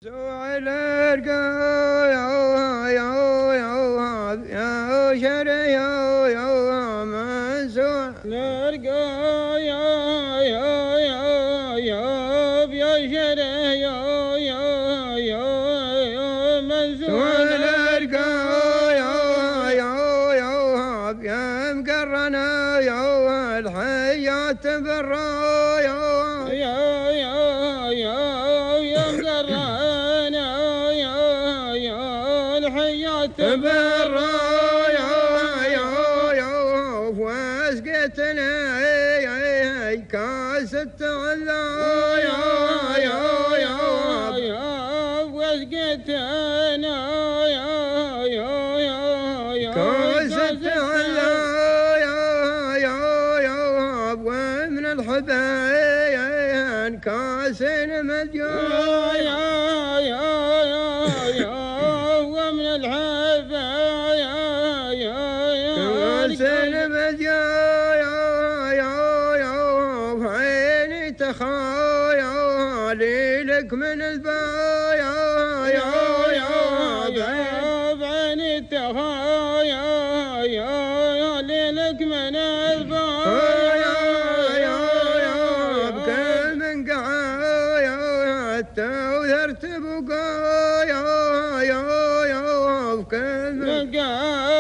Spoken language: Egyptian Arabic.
سؤال ارقى يا يا يا يا شري يا يا من سؤال نرقى يا يا يا يا يا شري يا يا يا يا من سؤال سؤال ارقى يا يا يا يا مقرنا يا الحياة برا يا يا يا يا يا مقرانا يا يا الحياة برا يا يا يا واسقتنا كاس التعلى يا يا يا يا وسقتنا يا يا يا يا كاس التعلى يا يا يا ومن الحبين كاس يا مليون يا يا يا يا ومن الحبا يا يا كاس يا مليون يا يا يا وعيني تخايا لك من البايا يا يا يا بعيني التخايا يا يا ليلك من البايا يا يا بكل من قعايا توثرت بقايا يا يا بكل من بقى